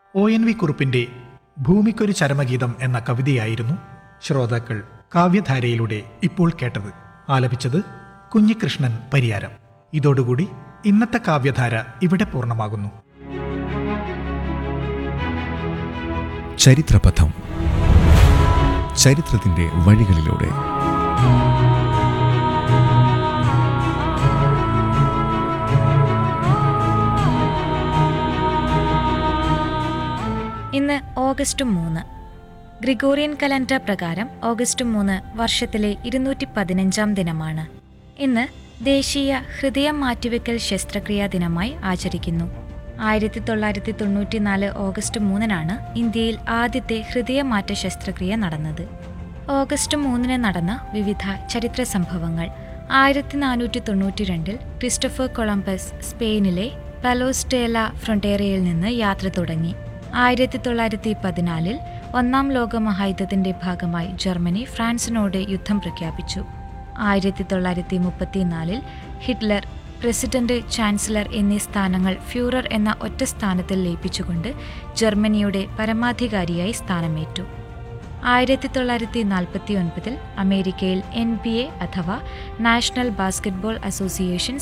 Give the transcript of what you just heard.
O N V കുറുപ്പിന്റെ ഭൂമിക്കൊരു ചരമഗീതം എന്ന കവിതയായിരുന്നു ശ്രോതാക്കൾ കാവ്യധാരയിലൂടെ ഇപ്പോൾ കേട്ടത് ആലപിച്ചത് കുഞ്ഞികൃഷ്ണൻ പരിയാരം ഇതോടുകൂടി ഇന്നത്തെ കാവ്യധാര ഇവിടെ പൂർണ്ണമാകുന്നു ചരിത്രപഥം ചരിത്രത്തിന്റെ വഴികളിലൂടെ ഇന്ന് ഓഗസ്റ്റ് മൂന്ന് ഗ്രിഗോറിയൻ കലണ്ടർ പ്രകാരം ഓഗസ്റ്റ് മൂന്ന് വർഷത്തിലെ ഇരുന്നൂറ്റി പതിനഞ്ചാം ദിനമാണ് ഇന്ന് ദേശീയ ഹൃദയം മാറ്റിവെക്കൽ ശസ്ത്രക്രിയാ ദിനമായി ആചരിക്കുന്നു ആയിരത്തി തൊള്ളായിരത്തി തൊണ്ണൂറ്റിനാല് ഓഗസ്റ്റ് മൂന്നിനാണ് ഇന്ത്യയിൽ ആദ്യത്തെ ഹൃദയമാറ്റ ശസ്ത്രക്രിയ നടന്നത് ഓഗസ്റ്റ് മൂന്നിന് നടന്ന വിവിധ ചരിത്ര സംഭവങ്ങൾ ആയിരത്തി നാനൂറ്റി തൊണ്ണൂറ്റി രണ്ടിൽ ക്രിസ്റ്റഫർ കൊളംബസ് സ്പെയിനിലെ പലോസ്റ്റേല ഫ്രൊണ്ടേറയിൽ നിന്ന് യാത്ര തുടങ്ങി ആയിരത്തി തൊള്ളായിരത്തി പതിനാലിൽ ഒന്നാം ലോക മഹായുദ്ധത്തിന്റെ ഭാഗമായി ജർമ്മനി ഫ്രാൻസിനോട് യുദ്ധം പ്രഖ്യാപിച്ചു ആയിരത്തി തൊള്ളായിരത്തി മുപ്പത്തിനാലിൽ ഹിറ്റ്ലർ പ്രസിഡന്റ് ചാൻസലർ എന്നീ സ്ഥാനങ്ങൾ ഫ്യൂറർ എന്ന ഒറ്റ സ്ഥാനത്തിൽ ലയിപ്പിച്ചുകൊണ്ട് ജർമ്മനിയുടെ പരമാധികാരിയായി സ്ഥാനമേറ്റു ആയിരത്തി തൊള്ളായിരത്തി നാൽപ്പത്തി ഒൻപതിൽ അമേരിക്കയിൽ എൻ ബി എ അഥവാ നാഷണൽ ബാസ്കറ്റ്ബോൾ അസോസിയേഷൻ